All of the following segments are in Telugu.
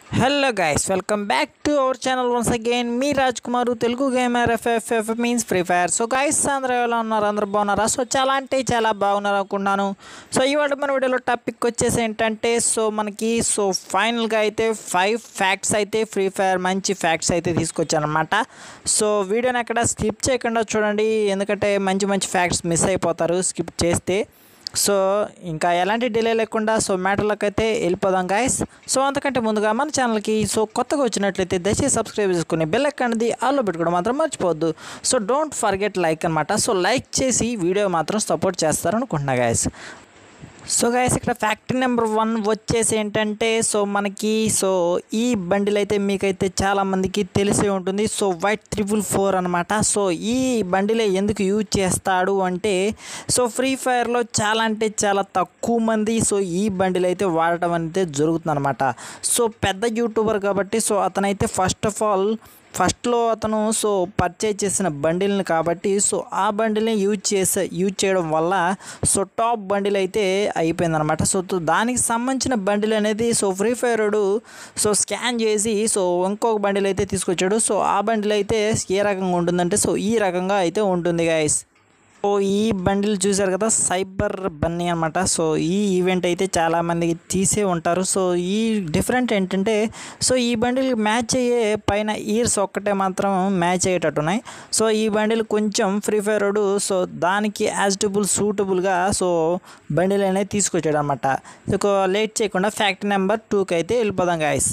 hello guys welcome back to our channel once again మీ Raj Kumar Telugu gamer FFF means Free Fire so guys అందరూ ఎలా ఉన్నారు అందరూ బాగున్నారా సో చాలా అంటే చాలా బాగున్నారు అనుకున్నాను సో ఇవాళ మన వీడియోలో టాపిక్ వచ్చేసి ఏంటంటే సో మనకి సో ఫైనల్గా అయితే ఫైవ్ ఫ్యాక్ట్స్ అయితే ఫ్రీ ఫైర్ మంచి ఫ్యాక్ట్స్ అయితే తీసుకొచ్చానమాట సో వీడియోని అక్కడ స్కిప్ చేయకుండా చూడండి ఎందుకంటే మంచి మంచి ఫ్యాక్ట్స్ మిస్ అయిపోతారు స్కిప్ చేస్తే సో ఇంకా ఎలాంటి డిలే లేకుండా సో మ్యాటర్లకు అయితే వెళ్ళిపోదాం గాయస్ సో అంతకంటే ముందుగా మన ఛానల్కి సో కొత్తగా వచ్చినట్లయితే దయచేసి సబ్స్క్రైబ్ చేసుకుని బెల్ ఎక్కడిది ఆల్లో పెట్టుకోవడం మాత్రం మర్చిపోవద్దు సో డోంట్ ఫర్గెట్ లైక్ అనమాట సో లైక్ చేసి వీడియో మాత్రం సపోర్ట్ చేస్తారనుకుంటున్నా గాయస్ సో గైస్ ఇక్కడ ఫ్యాక్టరీ నెంబర్ వన్ వచ్చేసి ఏంటంటే సో మనకి సో ఈ బండిల్ అయితే మీకైతే చాలా మందికి తెలిసే ఉంటుంది సో వైట్ త్రిపుల్ ఫోర్ అనమాట సో ఈ బండిలే ఎందుకు యూజ్ చేస్తాడు అంటే సో ఫ్రీ ఫైర్లో చాలా అంటే చాలా తక్కువ మంది సో ఈ బండిల్ అయితే వాడటం అనేది జరుగుతుంది అనమాట సో పెద్ద యూట్యూబర్ కాబట్టి సో అతనైతే ఫస్ట్ ఆఫ్ ఆల్ ఫస్ట్లో అతను సో పర్చేజ్ చేసిన బండిల్ని కాబట్టి సో ఆ బండిల్ని యూజ్ చేసే యూజ్ చేయడం వల్ల సో టాప్ బండిల్ అయితే అయిపోయిందనమాట సో తో- దానికి సంబంధించిన బండిల్ అనేది సో ఫ్రీ ఫైర్డు సో స్కాన్ చేసి సో ఇంకొక బండిల్ అయితే తీసుకొచ్చాడు సో ఆ బండిల్ అయితే ఏ రకంగా ఉంటుందంటే సో ఈ రకంగా అయితే ఉంటుంది గాయస్ సో ఈ బండిల్ చూశారు కదా సైబర్ బన్నీ అనమాట సో ఈ ఈవెంట్ అయితే చాలా మందికి తీసే ఉంటారు సో ఈ డిఫరెంట్ ఏంటంటే సో ఈ బండిల్ మ్యాచ్ అయ్యే పైన ఇయర్స్ ఒక్కటే మాత్రం మ్యాచ్ అయ్యేటట్టు ఉన్నాయి సో ఈ బండిల్ కొంచెం ఫ్రీ ఫైర్డ్ సో దానికి యాజ్టబుల్ సూటబుల్గా సో బండిల్ అనేది తీసుకొచ్చాడు అనమాట సో లేట్ చేయకుండా ఫ్యాక్టరీ నెంబర్ టూకి అయితే వెళ్ళిపోదాం గాయస్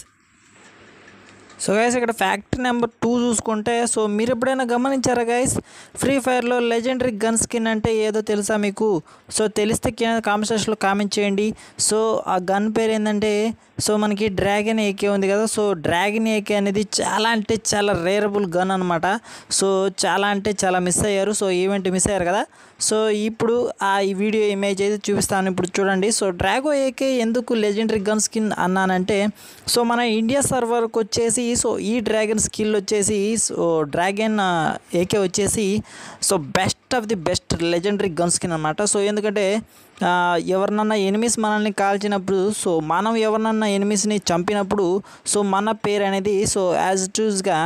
సో గైస్ ఇక్కడ ఫ్యాక్టరీ నెంబర్ టూ చూసుకుంటే సో మీరు ఎప్పుడైనా గమనించారా గైస్ ఫ్రీ ఫైర్లో లెజెండరీ గన్ స్కిన్ అంటే ఏదో తెలుసా మీకు సో తెలిస్తే కింద కామెంట్ సెక్షన్లో కామెంట్ చేయండి సో ఆ గన్ పేరు ఏంటంటే సో మనకి డ్రాగన్ ఏకే ఉంది కదా సో డ్రాగన్ ఏకే అనేది చాలా అంటే చాలా రేరబుల్ గన్ అనమాట సో చాలా అంటే చాలా మిస్ అయ్యారు సో ఈవెంట్ మిస్ అయ్యారు కదా సో ఇప్పుడు ఆ ఈ వీడియో ఇమేజ్ అయితే చూపిస్తాను ఇప్పుడు చూడండి సో డ్రాగో ఏకే ఎందుకు లెజెండరీ గన్ స్కిన్ అన్నానంటే సో మన ఇండియా సర్వర్కి వచ్చేసి సో ఈ డ్రాగన్ స్కిల్ వచ్చేసి సో డ్రాగన్ ఏకే వచ్చేసి so best of the best legendary gun skin అనమాట సో ఎందుకంటే ఆ, ఎవరినన్నా ఎనిమిస్ మనల్ని కాల్చినప్పుడు సో మనం ఎవరినన్నా ఎనిమిస్ని చంపినప్పుడు సో మన పేరు అనేది సో యాజ్ ఇట్ యూజ్గా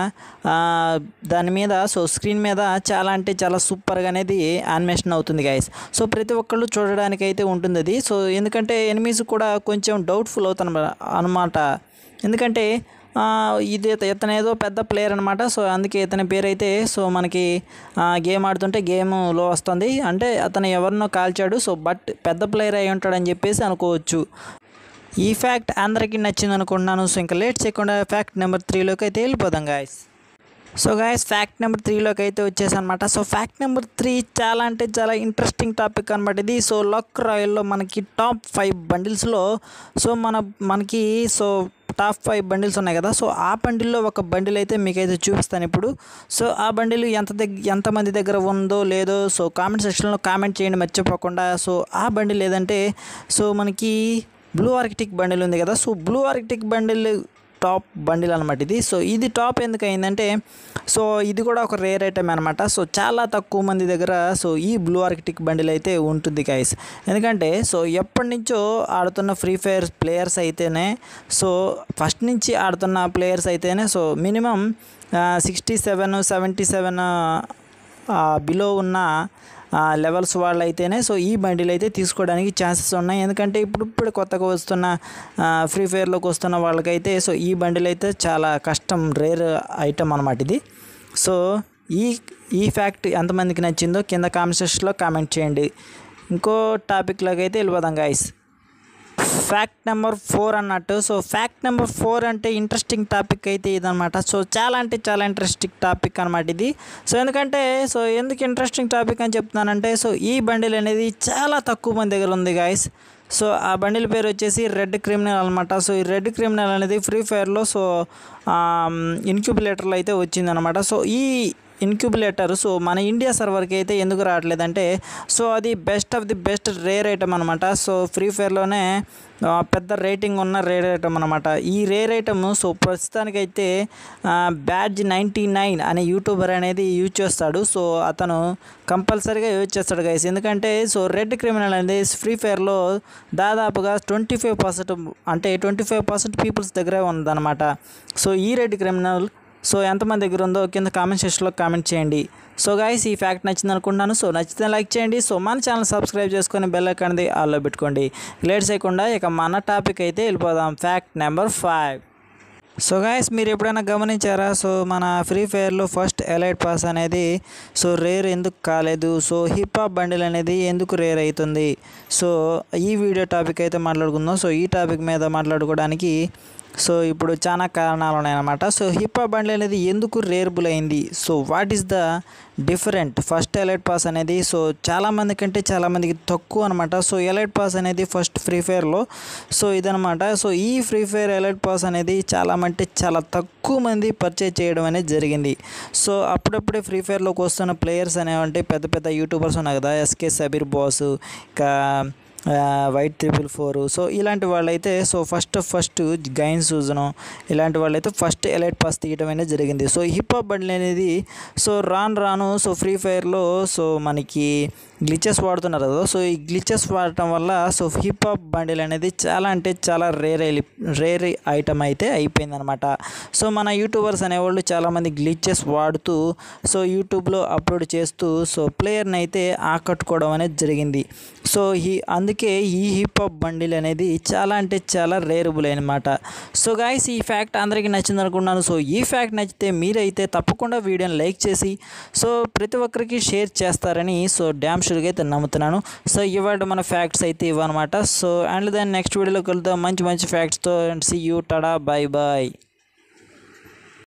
దాని మీద సో స్క్రీన్ మీద చాలా అంటే చాలా సూపర్గా అనేది యానిమేషన్ అవుతుంది గైస్ సో ప్రతి ఒక్కళ్ళు చూడడానికి అయితే ఉంటుంది అది సో ఎందుకంటే ఎనిమిస్ కూడా కొంచెం డౌట్ఫుల్ అవుతాను అనమాట ఎందుకంటే ఆ, ఇది ఇత- ఇతను ఏదో పెద్ద ప్లేయర్ అనమాట సో అందుకే ఇతని పేరు అయితే సో మనకి ఆ, గేమ్ ఆడుతుంటే గేమ్లో వస్తుంది అంటే అతను ఎవరినో కాల్చాడు సో బట్ పెద్ద ప్లేయర్ అయి ఉంటాడని చెప్పేసి అనుకోవచ్చు ఈ ఫ్యాక్ట్ అందరికీ నచ్చింది అనుకుంటున్నాను సో ఇంకా లేట్ చేయకుండా ఫ్యాక్ట్ నెంబర్ త్రీలోకి అయితే వెళ్ళిపోదాం guys so guys fact number త్రీలోకి అయితే వచ్చేసనమాట సో ఫ్యాక్ట్ నెంబర్ త్రీ చాలా అంటే చాలా ఇంట్రెస్టింగ్ టాపిక్ అనమాట ఇది సో లక్ రాయల్లో మనకి టాప్ ఫైవ్ బండిల్స్లో సో మన మనకి సో టాప్ ఫైవ్ బండిల్స్ ఉన్నాయి కదా సో ఆ బండిల్లో ఒక బండిల్ అయితే మీకైతే చూపిస్తాను ఇప్పుడు సో ఆ బండిల్ ఎంత దగ్గర ఎంతమంది దగ్గర ఉందో లేదో సో కామెంట్ సెక్షన్లో కామెంట్ చేయండి మర్చిపోకుండా సో ఆ బండిల్ ఏదంటే సో మనకి బ్లూ ఆర్కిటిక్ బండిల్ ఉంది కదా so blue arctic bundle top bundle అనమాట ఇది సో ఇది టాప్ ఎందుకు అయిందంటే సో ఇది కూడా ఒక రేర్ ఐటమ్ అనమాట సో చాలా తక్కువ మంది దగ్గర సో ఈ బ్లూ ఆర్కిటిక్ బండిల్ అయితే ఉంటుంది గైస్ ఎందుకంటే సో ఎప్పటి నుంచో ఆడుతున్న ఫ్రీ ఫైర్ ప్లేయర్స్ అయితేనే సో ఫస్ట్ నుంచి ఆడుతున్న ప్లేయర్స్ అయితేనే so minimum sixty seven seventy seven below ఉన్న లెవెల్స్ వాళ్ళు అయితేనే సో ఈ బండిలు అయితే తీసుకోవడానికి ఛాన్సెస్ ఉన్నాయి ఎందుకంటే ఇప్పుడు ఇప్పుడు కొత్తగా వస్తున్న ఫ్రీ ఫైర్లోకి వస్తున్న వాళ్ళకైతే సో ఈ బండిలు అయితే చాలా కష్టం రేర్ ఐటమ్ అనమాట ఇది సో ఈ ఈ ఫ్యాక్ట్ ఎంతమందికి నచ్చిందో కింద కామెంట్ సెక్షన్లో కామెంట్ చేయండి ఇంకో టాపిక్లోకి అయితే వెళ్ళిపోదాం గాయస్ ఫ్యాక్ట్ నెంబర్ ఫోర్ అన్నట్టు సో ఫ్యాక్ట్ నెంబర్ ఫోర్ అంటే ఇంట్రెస్టింగ్ టాపిక్ అయితే ఇదనమాట సో చాలా అంటే చాలా ఇంట్రెస్టింగ్ టాపిక్ అనమాట ఇది సో ఎందుకంటే సో ఎందుకు ఇంట్రెస్టింగ్ టాపిక్ అని చెప్తున్నానంటే సో ఈ బండిల్ అనేది చాలా తక్కువ మంది దగ్గర ఉంది గాయస్ సో ఆ బండిల్ పేరు వచ్చేసి రెడ్ క్రిమినల్ అనమాట సో ఈ రెడ్ క్రిమినల్ అనేది ఫ్రీ ఫైర్లో సో ఇన్క్యుబులేటర్లో అయితే వచ్చిందనమాట సో ఈ ఇన్క్యుబులేటర్ సో మన ఇండియా సర్వర్కి అయితే ఎందుకు రావట్లేదంటే సో అది best of the best rare item అనమాట సో ఫ్రీ ఫైర్లోనే ఆ, పెద్ద రేటింగ్ ఉన్న రేర్ ఐటమ్ అనమాట ఈ రేర్ ఐటమ్ సో ప్రస్తుతానికైతే బ్యాడ్జ్ నైంటీ నైన్ అనే యూట్యూబర్ అనేది యూజ్ చేస్తాడు సో అతను కంపల్సరీగా యూజ్ చేస్తాడు గైస్ ఎందుకంటే సో రెడ్ క్రిమినల్ అనేది ఫ్రీ ఫైర్లో దాదాపుగా ట్వంటీ ఫైవ్ పర్సెంట్ అంటే ట్వంటీ ఫైవ్ పర్సెంట్ పీపుల్స్ దగ్గరే ఉందన్నమాట సో ఈ రెడ్ క్రిమినల్ సో ఎంతమంది దగ్గర ఉందో కింద కామెంట్ సెక్షన్లో కామెంట్ చేయండి సో గాయస్ ఈ ఫ్యాక్ట్ నచ్చింది అనుకుంటున్నాను సో నచ్చితే లైక్ చేయండి సో మన ఛానల్ సబ్స్క్రైబ్ చేసుకొని బెల్ ఐకాన్ది ఆల్లో పెట్టుకోండి లేట్ చేయకుండా ఇక మన టాపిక్ అయితే వెళ్ళిపోదాం fact number five so guys మీరు ఎప్పుడైనా గమనించారా సో మన ఫ్రీ ఫైర్లో ఫస్ట్ ఎలైట్ పాస్ అనేది సో రేర్ ఎందుకు కాలేదు సో హిప్ హాప్ బండిల్ అనేది ఎందుకు రేర్ అవుతుంది సో ఈ వీడియో టాపిక్ అయితే మాట్లాడుకుందాం సో ఈ టాపిక్ మీద మాట్లాడుకోవడానికి సో ఇప్పుడు చాలా కారణాలు ఉన్నాయన్నమాట సో హిప్ హాప్ బండిల్ అనేది ఎందుకు రేర్బుల్ అయింది so what is the different first elite pass అనేది సో చాలామంది కంటే చాలామందికి తక్కువ అనమాట సో ఎలైట్ పాస్ అనేది ఫస్ట్ ఫ్రీ ఫైర్లో సో ఇదనమాట సో ఈ ఫ్రీ ఫైర్ ఎలైట్ పాస్ అనేది చాలా అంటే చాలా తక్కువ మంది పర్చేజ్ చేయడం అనేది జరిగింది సో అప్పుడప్పుడే ఫ్రీ ఫైర్లోకి వస్తున్న ప్లేయర్స్ అనేవంటే పెద్ద పెద్ద యూట్యూబర్స్ ఉన్నాయి కదా ఎస్కే సబీర్ బాస్ ఇంకా వైట్ త్రిపుల్ ఫోర్ సో ఇలాంటి వాళ్ళైతే సో ఫస్ట్ ఫస్ట్ గైన్ సూజను ఇలాంటి వాళ్ళైతే ఫస్ట్ ఎలైట్ పాస్ తీయడం అనేది జరిగింది సో హిప్ హాప్ బండ్లు అనేది సో రాను రాను సో ఫ్రీ ఫైర్లో సో మనకి గ్లిచెస్ వాడుతున్నారు కదా సో ఈ గ్లిచెస్ వాడటం వల్ల సో హిప్ హాప్ బండిల్ అనేది చాలా అంటే చాలా రేర్ రేర్ ఐటమ్ అయితే అయిపోయిందనమాట సో మన యూట్యూబర్స్ అనేవాళ్ళు చాలామంది గ్లిచెస్ వాడుతూ సో యూట్యూబ్లో అప్లోడ్ చేస్తూ సో ప్లేయర్ని అయితే ఆకట్టుకోవడం అనేది జరిగింది సో ఈ అందుకే ఈ హిప్ హాప్ బండిల్ అనేది చాలా అంటే చాలా రేరబుల్ అనమాట సో గాయస్ ఈ ఫ్యాక్ట్ అందరికీ నచ్చింది అనుకున్నాను సో ఈ ఫ్యాక్ట్ నచ్చితే మీరైతే తప్పకుండా వీడియోని లైక్ చేసి సో ప్రతి ఒక్కరికి షేర్ చేస్తారని సో డ్యామ్ షూర్గా అయితే నమ్ముతున్నాను సో ఇవాళ మన ఫ్యాక్ట్స్ అయితే ఇవ్వనమాట సో అండ్ దాన్ని నెక్స్ట్ వీడియోలో కలుద్దాం మంచి మంచి ఫ్యాక్ట్స్తో and see you tada bye bye